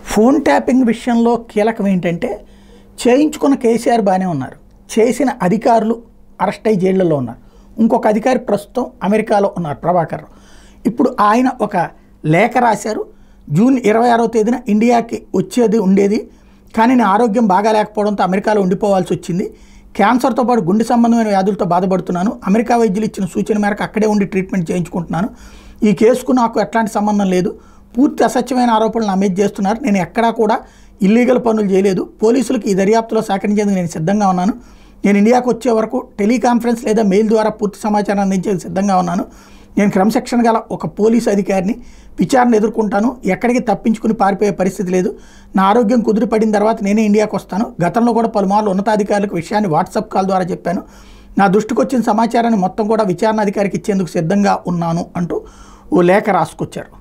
Phone tapping విషయంలో కీలకం ఏంటంటే చేయించుకున్న కేసీఆర్ బాగానే ఉన్నారు చేసిన అధికారులు అరెస్ట్ అయ్యి జైళ్ళలో ఉన్నారు ఇంకొక అధికారి ప్రస్తుతం అమెరికాలో ఉన్నారు ప్రభాకర్ రావు. ఇప్పుడు ఆయన ఒక లేఖ రాశారు జూన్ ఇరవై ఆరో తేదీన ఇండియాకి వచ్చేది ఉండేది కానీ నా ఆరోగ్యం బాగా లేకపోవడంతో అమెరికాలో ఉండిపోవాల్సి వచ్చింది క్యాన్సర్తో పాటు గుండె సంబంధమైన వ్యాధులతో బాధపడుతున్నాను అమెరికా వైద్యులు ఇచ్చిన సూచన మేరకు అక్కడే ఉండి ట్రీట్మెంట్ చేయించుకుంటున్నాను ఈ కేసుకు నాకు ఎట్లాంటి సంబంధం లేదు పూర్తి అసత్యమైన ఆరోపణలు నా మీద చేస్తున్నారు నేను ఎక్కడా కూడా ఇల్లీగల్ పనులు చేయలేదు పోలీసులకు ఈ దర్యాప్తులో సహకరించేందుకు నేను సిద్ధంగా ఉన్నాను నేను ఇండియాకు వచ్చే వరకు టెలికాన్ఫరెన్స్ లేదా మెయిల్ ద్వారా పూర్తి సమాచారం అందించేందుకు సిద్ధంగా ఉన్నాను నేను క్రమశిక్షణ గల ఒక పోలీసు అధికారిని విచారణ ఎదుర్కొంటాను ఎక్కడికి తప్పించుకుని పారిపోయే పరిస్థితి లేదు నా ఆరోగ్యం కుదిరిపడిన తర్వాత నేనే ఇండియాకు వస్తాను గతంలో కూడా పలుమార్లు ఉన్నతాధికారులకు విషయాన్ని వాట్సాప్ కాల్ ద్వారా చెప్పాను నా దృష్టికి వచ్చిన సమాచారాన్ని మొత్తం కూడా విచారణ అధికారికి ఇచ్చేందుకు సిద్ధంగా ఉన్నాను అంటూ ఓ లేఖ రాసుకొచ్చారు